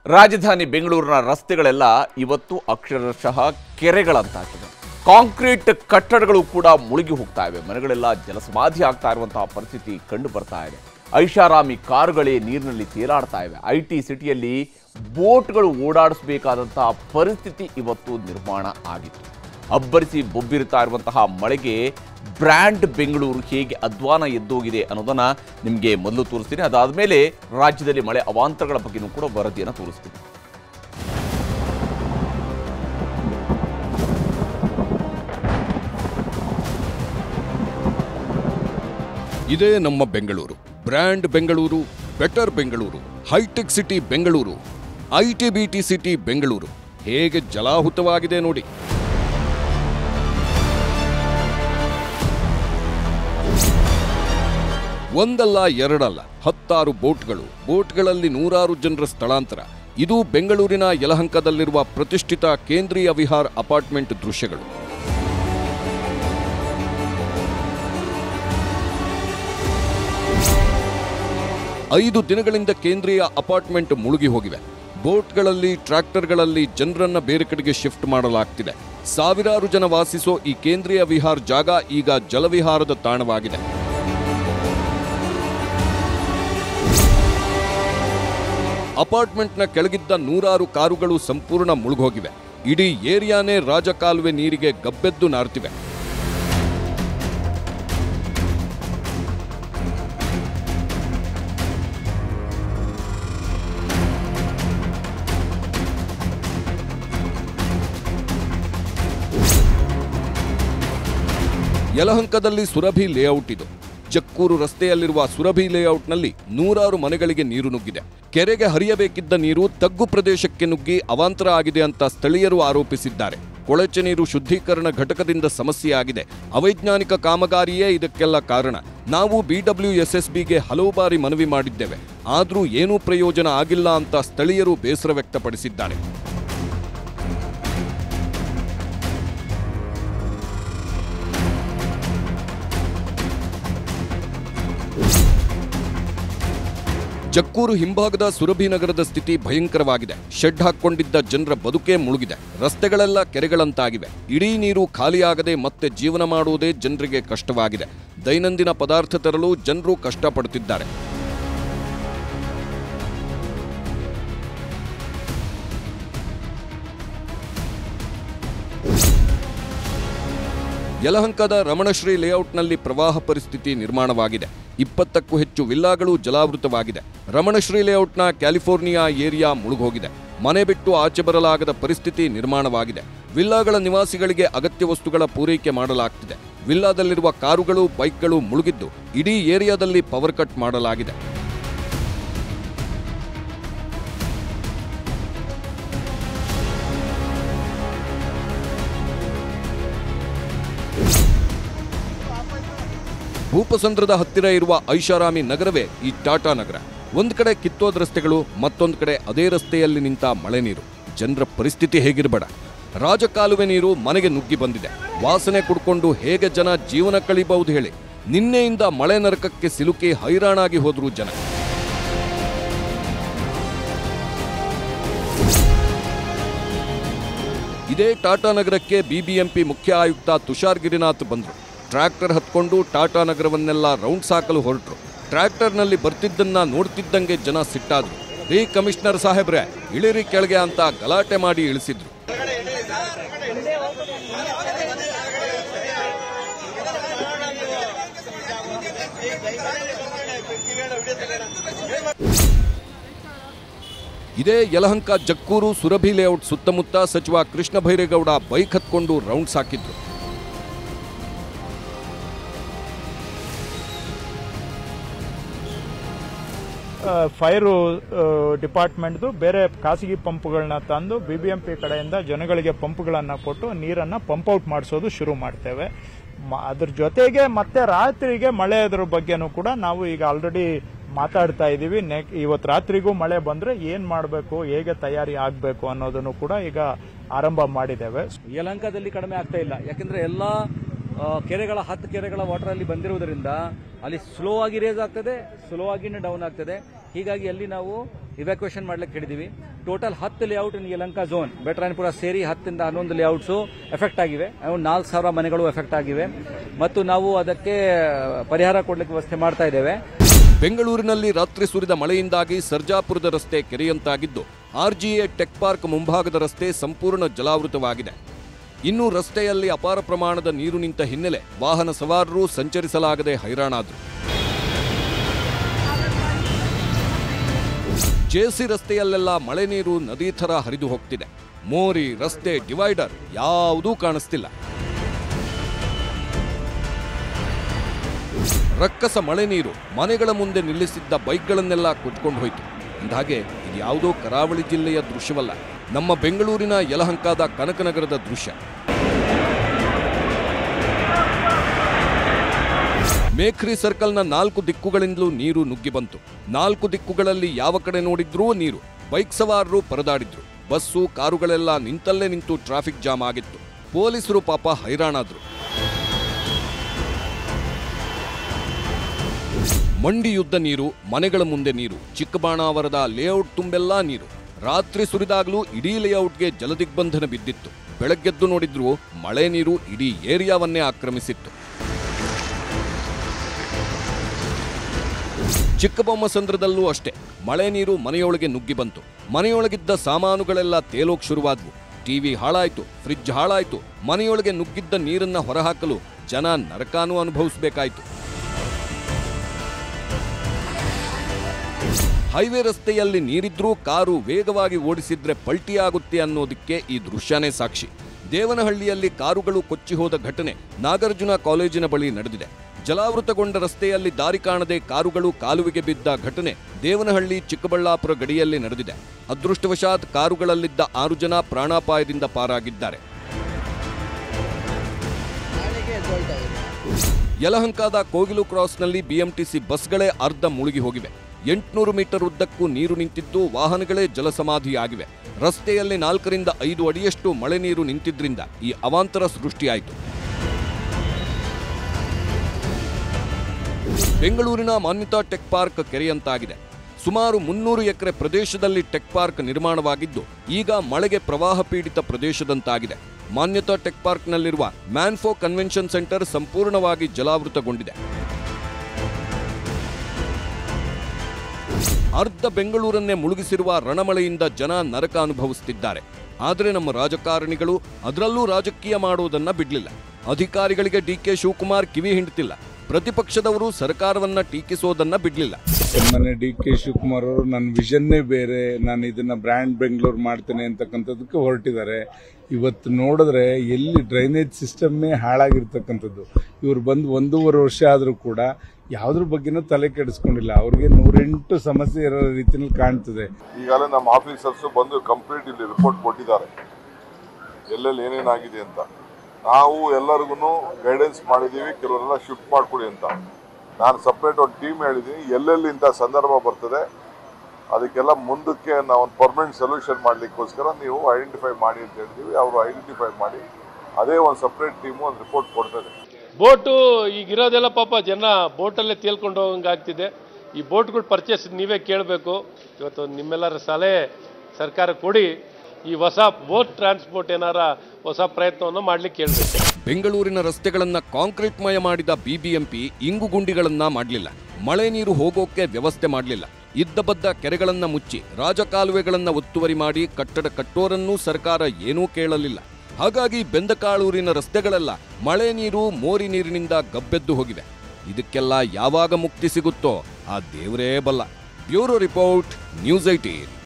ರಾಜಧಾನಿ ಬೆಂಗಳೂರಿನ ರಸ್ತೆಗಳೆಲ್ಲ ಇವತ್ತು ಅಕ್ಷರಶಃ ಕೆರೆಗಳಂತಾಗಿದೆ ಕಾಂಕ್ರೀಟ್ ಕಟ್ಟಡಗಳು ಕೂಡ ಮುಳುಗಿ ಹೋಗ್ತಾ ಇವೆ ಮನೆಗಳೆಲ್ಲ ಜಲಸಮಾಧಿ ಆಗ್ತಾ ಇರುವಂತಹ ಪರಿಸ್ಥಿತಿ ಕಂಡು ಬರ್ತಾ ಇದೆ ಐಷಾರಾಮಿ ಕಾರುಗಳೇ ನೀರಿನಲ್ಲಿ ತೇಲಾಡ್ತಾ ಇವೆ ಐ ಟಿ ಸಿಟಿಯಲ್ಲಿ ಬೋಟ್ಗಳು ಓಡಾಡಿಸಬೇಕಾದಂತಹ ಪರಿಸ್ಥಿತಿ ಇವತ್ತು ನಿರ್ಮಾಣ ಆಗಿತ್ತು ಅಬ್ಬರಿಸಿ ಬೊಬ್ಬಿರುತ್ತಾ ಇರುವಂತಹ ಮಳೆಗೆ ಬ್ರ್ಯಾಂಡ್ ಬೆಂಗಳೂರು ಹೇಗೆ ಅಧ್ವಾನ ಎದ್ದೋಗಿದೆ ಅನ್ನೋದನ್ನ ನಿಮಗೆ ಮೊದಲು ತೋರಿಸ್ತೀನಿ ಅದಾದಮೇಲೆ ರಾಜ್ಯದಲ್ಲಿ ಮಳೆ ಅವಾಂತರಗಳ ಬಗ್ಗೆನೂ ಕೂಡ ವರದಿಯನ್ನು ತೋರಿಸ್ತೀನಿ ಇದೇ ನಮ್ಮ Bengaluru brand Bengaluru better Bengaluru high tech city Bengaluru I T B T city Bengaluru ಹೇಗೆ ಜಲಾಹುತವಾಗಿದೆ ನೋಡಿ ಒಂದಲ್ಲ ಎರಡಲ್ಲ ಹತ್ತಾರು ಬೋಟ್ಗಳು ಬೋಟ್ಗಳಲ್ಲಿ ನೂರಾರು ಜನರ ಸ್ಥಳಾಂತರ ಇದು ಬೆಂಗಳೂರಿನ ಯಲಹಂಕದಲ್ಲಿರುವ ಪ್ರತಿಷ್ಠಿತ ಕೇಂದ್ರೀಯ ವಿಹಾರ್ ಅಪಾರ್ಟ್ಮೆಂಟ್ ದೃಶ್ಯಗಳು ಐದು ದಿನಗಳಿಂದ ಕೇಂದ್ರೀಯ ಅಪಾರ್ಟ್ಮೆಂಟ್ ಮುಳುಗಿ ಹೋಗಿವೆ ಬೋಟ್ಗಳಲ್ಲಿ ಟ್ರ್ಯಾಕ್ಟರ್ಗಳಲ್ಲಿ ಜನರನ್ನ ಬೇರೆ ಕಡೆಗೆ ಶಿಫ್ಟ್ ಮಾಡಲಾಗ್ತಿದೆ ಸಾವಿರಾರು ಜನ ವಾಸಿಸೋ ಈ ಕೇಂದ್ರೀಯ ವಿಹಾರ್ ಜಾಗ ಈಗ ಜಲವಿಹಾರದ ತಾಣವಾಗಿದೆ ಅಪಾರ್ಟ್ಮೆಂಟ್ನ ಕೆಳಗಿದ್ದ ನೂರಾರು ಕಾರುಗಳು ಸಂಪೂರ್ಣ ಮುಳುಗೋಗಿವೆ ಇಡೀ ಏರಿಯಾನೇ ರಾಜಕಾಲುವೆ ನೀರಿಗೆ ಗಬ್ಬೆದ್ದು ನಾರ್ತಿವೆ ಯಲಹಂಕದಲ್ಲಿ ಸುರಭಿ ಲೇಔಟ್ ಇದು ಜಕ್ಕೂರು ರಸ್ತೆಯಲ್ಲಿರುವ ಸುರಭಿ ಲೇಔಟ್ನಲ್ಲಿ ನೂರಾರು ಮನೆಗಳಿಗೆ ನೀರು ನುಗ್ಗಿದೆ ಕೆರೆಗೆ ಹರಿಯಬೇಕಿದ್ದ ನೀರು ತಗ್ಗು ಪ್ರದೇಶಕ್ಕೆ ನುಗ್ಗಿ ಅವಾಂತರ ಆಗಿದೆ ಅಂತ ಸ್ಥಳೀಯರು ಆರೋಪಿಸಿದ್ದಾರೆ ಕೊಳಚೆ ನೀರು ಶುದ್ಧೀಕರಣ ಘಟಕದಿಂದ ಸಮಸ್ಯೆ ಆಗಿದೆ ಅವೈಜ್ಞಾನಿಕ ಕಾಮಗಾರಿಯೇ ಇದಕ್ಕೆಲ್ಲ ಕಾರಣ ನಾವು ಬಿಡಬ್ಲ್ಯೂಎಸ್ಎಸ್ಬಿಗೆ ಹಲವು ಬಾರಿ ಮನವಿ ಮಾಡಿದ್ದೇವೆ ಆದರೂ ಏನೂ ಪ್ರಯೋಜನ ಆಗಿಲ್ಲ ಅಂತ ಸ್ಥಳೀಯರು ಬೇಸರ ವ್ಯಕ್ತಪಡಿಸಿದ್ದಾರೆ ಜಕ್ಕೂರು ಹಿಂಭಾಗದ ಸುರಭಿ ನಗರದ ಸ್ಥಿತಿ ಭಯಂಕರವಾಗಿದೆ ಶೆಡ್ ಹಾಕೊಂಡಿದ್ದ ಜನರ ಬದುಕೇ ಮುಳುಗಿದೆ ರಸ್ತೆಗಳೆಲ್ಲ ಕೆರೆಗಳಂತಾಗಿವೆ ಇಡೀ ನೀರು ಖಾಲಿಯಾಗದೆ ಮತ್ತೆ ಜೀವನ ಮಾಡುವುದೇ ಜನರಿಗೆ ಕಷ್ಟವಾಗಿದೆ ದೈನಂದಿನ ಪದಾರ್ಥ ತರಲು ಜನರು ಕಷ್ಟಪಡುತ್ತಿದ್ದಾರೆ ಯಲಹಂಕದ ರಮಣಶ್ರೀ ಲೇಔಟ್ನಲ್ಲಿ ಪ್ರವಾಹ ಪರಿಸ್ಥಿತಿ ನಿರ್ಮಾಣವಾಗಿದೆ ಇಪ್ಪತ್ತಕ್ಕೂ ಹೆಚ್ಚು ವಿಲ್ಲಾಗಳು ಜಲಾವೃತವಾಗಿದೆ ರಮಣಶ್ರೀ ಲೇಔಟ್ನ ಕ್ಯಾಲಿಫೋರ್ನಿಯಾ ಏರಿಯಾ ಮುಳುಗೋಗಿದೆ ಮನೆ ಬಿಟ್ಟು ಆಚೆ ಬರಲಾಗದ ಪರಿಸ್ಥಿತಿ ನಿರ್ಮಾಣವಾಗಿದೆ ವಿಲ್ಲಾಗಳ ನಿವಾಸಿಗಳಿಗೆ ಅಗತ್ಯ ವಸ್ತುಗಳ ಪೂರೈಕೆ ಮಾಡಲಾಗ್ತಿದೆ ವಿಲ್ಲಾದಲ್ಲಿರುವ ಕಾರುಗಳು ಬೈಕ್ಗಳು ಮುಳುಗಿದ್ದು ಇಡೀ ಏರಿಯಾದಲ್ಲಿ ಪವರ್ ಕಟ್ ಮಾಡಲಾಗಿದೆ ಭೂಪಸಂದ್ರದ ಹತ್ತಿರ ಇರುವ ಐಷಾರಾಮಿ ನಗರವೇ ಈ ಟಾಟಾ ನಗರ ಒಂದ್ ಕಡೆ ಕಿತ್ತೋದ ರಸ್ತೆಗಳು ಮತ್ತೊಂದ್ ಕಡೆ ಅದೇ ರಸ್ತೆಯಲ್ಲಿ ನಿಂತ ಮಳೆ ನೀರು ಜನರ ಪರಿಸ್ಥಿತಿ ಹೇಗಿರಬೇಡ ರಾಜಕಾಲುವೆ ನೀರು ಮನೆಗೆ ನುಗ್ಗಿ ಬಂದಿದೆ ವಾಸನೆ ಕುಡ್ಕೊಂಡು ಹೇಗೆ ಜನ ಜೀವನ ಕಳಿಬಹುದು ಹೇಳಿ ನಿನ್ನೆಯಿಂದ ಮಳೆ ನರಕಕ್ಕೆ ಸಿಲುಕಿ ಹೈರಾಣಾಗಿ ಹೋದ್ರು ಜನ ಇದೇ ಟಾಟಾ ನಗರಕ್ಕೆ ಬಿಬಿಎಂಪಿ ಮುಖ್ಯ ಆಯುಕ್ತ ತುಷಾರ್ ಗಿರಿನಾಥ್ ಬಂದ್ರು ಟ್ರ್ಯಾಕ್ಟರ್ ಹತ್ಕೊಂಡು ಟಾಟಾ ನಗರವನ್ನೆಲ್ಲ ರೌಂಡ್ಸ್ ಹಾಕಲು ಹೊರಟ್ರು ಟ್ರ್ಯಾಕ್ಟರ್ನಲ್ಲಿ ಬರ್ತಿದ್ದನ್ನ ನೋಡ್ತಿದ್ದಂಗೆ ಜನ ಸಿಟ್ಟಾದ್ರು ರೀ ಕಮಿಷನರ್ ಸಾಹೇಬ್ರೆ ಇಳಿರಿ ಕೆಳಗೆ ಅಂತ ಗಲಾಟೆ ಮಾಡಿ ಇಳಿಸಿದ್ರು ಇದೇ ಯಲಹಂಕ ಜಕ್ಕೂರು ಸುರಭಿ ಲೇಔಟ್ ಸುತ್ತಮುತ್ತ ಸಚಿವ ಕೃಷ್ಣ ಭೈರೇಗೌಡ ಬೈಕ್ ಹತ್ಕೊಂಡು ರೌಂಡ್ಸ್ ಹಾಕಿದ್ರು ಫೈರು ಡಿಪಾರ್ಟ್ಮೆಂಟ್ದು ಬೇರೆ ಖಾಸಗಿ ಪಂಪ್ಗಳನ್ನ ತಂದು ಬಿ ಬಿ ಎಂ ಪಿ ಕಡೆಯಿಂದ ಜನಗಳಿಗೆ ಪಂಪ್ಗಳನ್ನು ಕೊಟ್ಟು ನೀರನ್ನು ಪಂಪ್ ಔಟ್ ಮಾಡಿಸೋದು ಶುರು ಮಾಡ್ತೇವೆ ಮ- ಅದ್ರ ಜೊತೆಗೆ ಮತ್ತೆ ರಾತ್ರಿಗೆ ಮಳೆಯದ್ರ ಬಗ್ಗೆನೂ ಕೂಡ ನಾವು ಈಗ ಆಲ್ರೆಡಿ ಮಾತಾಡ್ತಾ ಇದ್ದೀವಿ ನೆಕ್ ಇವತ್ತು ರಾತ್ರಿಗೂ ಮಳೆ ಬಂದ್ರೆ ಏನ್ ಮಾಡಬೇಕು ಹೇಗೆ ತಯಾರಿ ಆಗಬೇಕು ಅನ್ನೋದನ್ನು ಕೂಡ ಈಗ ಆರಂಭ ಮಾಡಿದ್ದೇವೆ ಯಲಹಂಕದಲ್ಲಿ ಕಡಿಮೆ ಆಗ್ತಾ ಇಲ್ಲ ಯಾಕಂದ್ರೆ ಎಲ್ಲ ಆ, ಕೆರೆಗಳ ಹತ್ತು ಕೆರೆಗಳ ವಾಟರ್ ಅಲ್ಲಿ ಬಂದಿರುವುದರಿಂದ ಅಲ್ಲಿ ಸ್ಲೋ ಆಗಿ ರೇಸ್ ಆಗ್ತದೆ ಸ್ಲೋ ಆಗಿನೇ ಡೌನ್ ಆಗ್ತದೆ ಹೀಗಾಗಿ ಅಲ್ಲಿ ನಾವು ಇವ್ಯಾಕ್ಯುಯೇಷನ್ ಮಾಡ್ಲಿಕ್ಕೆ ಹೇಳಿದೀವಿ ಟೋಟಲ್ ಹತ್ತು layout in Yelahanka zone Byatarayanapura ಸೇರಿ ಹತ್ತಿಂದ ಹನ್ನೊಂದು ಲೇಔಟ್ಸು ಎಫೆಕ್ಟ್ ಆಗಿವೆ ಅವು ನಾಲ್ಕು ಸಾವಿರ ಮನೆಗಳು ಎಫೆಕ್ಟ್ ಆಗಿವೆ ಮತ್ತು ನಾವು ಅದಕ್ಕೆ ಪರಿಹಾರ ಕೊಡಲಿಕ್ಕೆ ವ್ಯವಸ್ಥೆ ಮಾಡ್ತಾ ಇದ್ದೇವೆ ಬೆಂಗಳೂರಿನಲ್ಲಿ ರಾತ್ರಿ ಸುರಿದ ಮಳೆಯಿಂದಾಗಿ ಸರ್ಜಾಪುರದ ರಸ್ತೆ ಕೆರೆಯಂತಾಗಿದ್ದು ಆರ್ಜಿಎ ಟೆಕ್ ಪಾರ್ಕ್ ಮುಂಭಾಗದ ರಸ್ತೆ ಸಂಪೂರ್ಣ ಜಲಾವೃತವಾಗಿದೆ ಇನ್ನು ರಸ್ತೆಯಲ್ಲಿ ಅಪಾರ ಪ್ರಮಾಣದ ನೀರು ನಿಂತ ಹಿನ್ನೆಲೆ ವಾಹನ ಸವಾರರು ಸಂಚರಿಸಲಾಗದೆ ಹೈರಾಣಾದ್ರು ಜೆಸಿ ರಸ್ತೆಯಲ್ಲೆಲ್ಲ ಮಳೆ ನೀರು ನದಿ ಥರ ಹರಿದು ಹೋಗ್ತಿದೆ ಮೋರಿ ರಸ್ತೆ ಡಿವೈಡರ್ ಯಾವುದೂ ಕಾಣಿಸ್ತಿಲ್ಲ ರಕ್ಕಸ ಮಳೆ ನೀರು ಮನೆಗಳ ಮುಂದೆ ನಿಲ್ಲಿಸಿದ್ದ ಬೈಕ್ಗಳನ್ನೆಲ್ಲ ಕೊಚ್ಕೊಂಡು ಹೋಯಿತು ಅಂದಹಾಗೆ ಇದು ಯಾವುದೋ ಕರಾವಳಿ ಜಿಲ್ಲೆಯ ದೃಶ್ಯವಲ್ಲ ನಮ್ಮ ಬೆಂಗಳೂರಿನ ಯಲಹಂಕದ ಕನಕನಗರದ ದೃಶ್ಯ ಮೇಖ್ರಿ ಸರ್ಕಲ್ನ ನಾಲ್ಕು ದಿಕ್ಕುಗಳಿಂದಲೂ ನೀರು ನುಗ್ಗಿ ಬಂತು ನಾಲ್ಕು ದಿಕ್ಕುಗಳಲ್ಲಿ ಯಾವ ಕಡೆ ನೋಡಿದ್ರೂ ನೀರು ಬೈಕ್ ಸವಾರರು ಪರದಾಡಿದ್ರು ಬಸ್ಸು ಕಾರುಗಳೆಲ್ಲ ನಿಂತಲ್ಲೇ ನಿಂತು ಟ್ರಾಫಿಕ್ ಜಾಮ್ ಆಗಿತ್ತು ಪೊಲೀಸರು ಪಾಪ ಹೈರಾಣಾದ್ರು ಮಂಡಿಯುದ್ದ ನೀರು ಮನೆಗಳ ಮುಂದೆ ನೀರು ಚಿಕ್ಕಬಾಣಾವರದ ಲೇಔಟ್ ತುಂಬೆಲ್ಲ ನೀರು ರಾತ್ರಿ ಸುರಿದಾಗಲೂ ಇಡೀ ಲೇಔಟ್ಗೆ ಜಲದಿಗ್ಬಂಧನ ಬಿದ್ದಿತ್ತು ಬೆಳಗ್ಗೆದ್ದು ನೋಡಿದ್ರು ಮಳೆ ನೀರು ಇಡೀ ಏರಿಯಾವನ್ನೇ ಆಕ್ರಮಿಸಿತ್ತು ಚಿಕ್ಕಬೊಮ್ಮಸಂದ್ರದಲ್ಲೂ ಅಷ್ಟೇ ಮಳೆ ನೀರು ಮನೆಯೊಳಗೆ ನುಗ್ಗಿ ಬಂತು ಮನೆಯೊಳಗಿದ್ದ ಸಾಮಾನುಗಳೆಲ್ಲ ತೇಲೋಕ್ ಶುರುವಾದ್ವು ಟಿವಿ ಹಾಳಾಯ್ತು ಫ್ರಿಡ್ಜ್ ಹಾಳಾಯ್ತು ಮನೆಯೊಳಗೆ ನುಗ್ಗಿದ್ದ ನೀರನ್ನ ಹೊರಹಾಕಲು ಜನ ನರಕಾನು ಅನುಭವಿಸಬೇಕಾಯ್ತು ಹೈವೇ ರಸ್ತೆಯಲ್ಲಿ ನೀರಿದ್ರೂ ಕಾರು ವೇಗವಾಗಿ ಓಡಿಸಿದ್ರೆ ಪಲ್ಟಿಯಾಗುತ್ತೆ ಅನ್ನೋದಕ್ಕೆ ಈ ದೃಶ್ಯನೇ ಸಾಕ್ಷಿ ದೇವನಹಳ್ಳಿಯಲ್ಲಿ ಕಾರುಗಳು ಕೊಚ್ಚಿ ಹೋದ ಘಟನೆ ನಾಗಾರ್ಜುನ ಕಾಲೇಜಿನ ಬಳಿ ನಡೆದಿದೆ ಜಲಾವೃತಗೊಂಡ ರಸ್ತೆಯಲ್ಲಿ ದಾರಿ ಕಾಣದೆ ಕಾರುಗಳು ಕಾಲುವೆಗೆ ಬಿದ್ದ ಘಟನೆ ದೇವನಹಳ್ಳಿ ಚಿಕ್ಕಬಳ್ಳಾಪುರ ಗಡಿಯಲ್ಲಿ ನಡೆದಿದೆ ಅದೃಷ್ಟವಶಾತ್ ಕಾರುಗಳಲ್ಲಿದ್ದ ಆರು ಜನ ಪ್ರಾಣಾಪಾಯದಿಂದ ಪಾರಾಗಿದ್ದಾರೆ ಯಲಹಂಕದ ಕೋಗಿಲು ಕ್ರಾಸ್ನಲ್ಲಿ ಬಿಎಂಟಿಸಿ ಬಸ್ಗಳೇ ಅರ್ಧ ಮುಳುಗಿ ಹೋಗಿವೆ ಎಂಟುನೂರು ಮೀಟರ್ ಉದ್ದಕ್ಕೂ ನೀರು ನಿಂತಿದ್ದು ವಾಹನಗಳೇ ಜಲಸಮಾಧಿಯಾಗಿವೆ ರಸ್ತೆಯಲ್ಲಿ ನಾಲ್ಕರಿಂದ ಐದು ಅಡಿಯಷ್ಟು ಮಳೆ ನೀರು ನಿಂತಿದ್ರಿಂದ ಈ ಅವಾಂತರ ಸೃಷ್ಟಿಯಾಯಿತು ಬೆಂಗಳೂರಿನ ಮಾನ್ಯತಾ ಟೆಕ್ ಪಾರ್ಕ್ ಕೆರೆಯಂತಾಗಿದೆ ಸುಮಾರು ಮುನ್ನೂರು ಎಕರೆ ಪ್ರದೇಶದಲ್ಲಿ ಟೆಕ್ ಪಾರ್ಕ್ ನಿರ್ಮಾಣವಾಗಿದ್ದು ಈಗ ಮಳೆಗೆ ಪ್ರವಾಹ ಪೀಡಿತ ಪ್ರದೇಶದಂತಾಗಿದೆ ಮಾನ್ಯತಾ ಟೆಕ್ ಪಾರ್ಕ್ನಲ್ಲಿರುವ ಮ್ಯಾನ್ಫೋ ಕನ್ವೆನ್ಷನ್ ಸೆಂಟರ್ ಸಂಪೂರ್ಣವಾಗಿ ಜಲಾವೃತಗೊಂಡಿದೆ ಅರ್ಧ ಬೆಂಗಳೂರನ್ನೇ ಮುಳುಗಿಸಿರುವ ರಣಮಳೆಯಿಂದ ಜನ ನರಕ ಅನುಭವಿಸುತ್ತಿದ್ದಾರೆ ಆದರೆ ನಮ್ಮ ರಾಜಕಾರಣಿಗಳು ಅದರಲ್ಲೂ ರಾಜಕೀಯ ಮಾಡುವುದನ್ನ ಬಿಡ್ಲಿಲ್ಲ ಅಧಿಕಾರಿಗಳಿಗೆ ಡಿಕೆ ಶಿವಕುಮಾರ್ ಕಿವಿ ಹಿಂಡ್ತಿಲ್ಲ ಪ್ರತಿಪಕ್ಷದವರು ಸರ್ಕಾರವನ್ನ ಟೀಕಿಸೋದನ್ನ ಬಿಡ್ಲಿಲ್ಲ ಮೊನ್ನೆ ಡಿ ಕೆ ಶಿವಕುಮಾರ್ ಅವರು ನನ್ನ ವಿಷನ್ನೇ ಬೇರೆ ನಾನು ಇದನ್ನ ಬ್ರ್ಯಾಂಡ್ ಬೆಂಗಳೂರು ಮಾಡ್ತೇನೆ ಅಂತಕ್ಕಂಥದ್ದಕ್ಕೆ ಹೊರಟಿದ್ದಾರೆ ಇವತ್ತು ನೋಡಿದ್ರೆ ಎಲ್ಲಿ ಡ್ರೈನೇಜ್ ಸಿಸ್ಟಮ್ಮೇ ಹಾಳಾಗಿರ್ತಕ್ಕಂಥದ್ದು ಇವ್ರು ಬಂದು ಒಂದೂವರೆ ವರ್ಷ ಆದರೂ ಕೂಡ ಯಾವುದ್ರ ಬಗ್ಗೆನೂ ತಲೆ ಕೆಡಿಸ್ಕೊಂಡಿಲ್ಲ ಅವ್ರಿಗೆ ನೂರೆಂಟು ಸಮಸ್ಯೆ ಇರೋ ರೀತಿಯಲ್ಲಿ ಕಾಣ್ತದೆ ಈಗಾಗಲೇ ನಮ್ಮ ಆಫೀಸರ್ಸ್ ಬಂದು ಕಂಪ್ಲೀಟ್ ಇಲ್ಲಿ ರಿಪೋರ್ಟ್ ಕೊಟ್ಟಿದ್ದಾರೆ ಎಲ್ಲೆಲ್ಲಿ ಏನೇನಾಗಿದೆ ಅಂತ ನಾವು ಎಲ್ಲರಿಗೂ ಗೈಡೆನ್ಸ್ ಮಾಡಿದ್ದೀವಿ ಕೆಲವರೆಲ್ಲ ಶಿಫ್ಟ್ ಮಾಡಿಕೊಡಿ ಅಂತ ನಾನು ಸಪ್ರೇಟ್ ಒಂದು ಟೀಮ್ ಹೇಳಿದ್ದೀನಿ ಎಲ್ಲೆಲ್ಲಿ ಇಂಥ ಸಂದರ್ಭ ಬರ್ತದೆ ಅದಕ್ಕೆಲ್ಲ ಮುಂದಕ್ಕೆ ನಾವು ಒಂದು ಪರ್ಮನೆಂಟ್ ಸೊಲ್ಯೂಷನ್ ಮಾಡಲಿಕ್ಕೋಸ್ಕರ ನೀವು ಐಡೆಂಟಿಫೈ ಮಾಡಿ ಅಂತ ಹೇಳಿದ್ದೀವಿ ಅವರು ಐಡೆಂಟಿಫೈ ಮಾಡಿ ಅದೇ ಒಂದು ಸಪ್ರೇಟ್ ಟೀಮು ಒಂದು ರಿಪೋರ್ಟ್ ಕೊಡ್ತದೆ ಬೋಟು ಈಗಿರೋದೆಲ್ಲ ಪಾಪ ಜನ ಬೋಟಲ್ಲೇ ತೇಲ್ಕೊಂಡು ಹೋಗಂಗೆ ಆಗ್ತಿದೆ ಈ ಬೋಟ್ಗಳ ಪರ್ಚೇಸ್ ನೀವೇ ಕೇಳಬೇಕು ಇವತ್ತು ನಿಮ್ಮೆಲ್ಲರ ಸಲಹೆ ಸರ್ಕಾರ ಕೊಡಿ ಈ ಹೊಸ ಬೋಟ್ ಟ್ರಾನ್ಸ್ಪೋರ್ಟ್ ಏನಾರ ಹೊಸ ಪ್ರಯತ್ನವನ್ನು ಮಾಡ್ಲಿಕ್ಕೆ ಕೇಳಬೇಕು ಬೆಂಗಳೂರಿನ ರಸ್ತೆಗಳನ್ನ ಕಾಂಕ್ರೀಟ್ ಮಯ ಮಾಡಿದ ಬಿಬಿಎಂಪಿ ಇಂಗು ಗುಂಡಿಗಳನ್ನ ಮಾಡಲಿಲ್ಲ ಮಳೆ ನೀರು ಹೋಗೋಕೆ ವ್ಯವಸ್ಥೆ ಮಾಡಲಿಲ್ಲ ಇದ್ದ ಬದ್ದ ಕೆರೆಗಳನ್ನ ಮುಚ್ಚಿ ರಾಜಕಾಲುವೆಗಳನ್ನ ಒತ್ತುವರಿ ಮಾಡಿ ಕಟ್ಟಡ ಕಟ್ಟೋರನ್ನೂ ಸರ್ಕಾರ ಏನೂ ಕೇಳಲಿಲ್ಲ ಹಾಗಾಗಿ ಬೆಂದಕಾಳೂರಿನ ರಸ್ತೆಗಳೆಲ್ಲ ಮಳೆ ನೀರು ಮೋರಿ ನೀರಿನಿಂದ ಗಬ್ಬೆದ್ದು ಹೋಗಿವೆ ಇದಕ್ಕೆಲ್ಲ ಯಾವಾಗ ಮುಕ್ತಿ ಸಿಗುತ್ತೋ ಆ ದೇವರೇ ಬಲ್ಲ ಬ್ಯೂರೋ ರಿಪೋರ್ಟ್ ನ್ಯೂಸ್ ಐಟೀನ್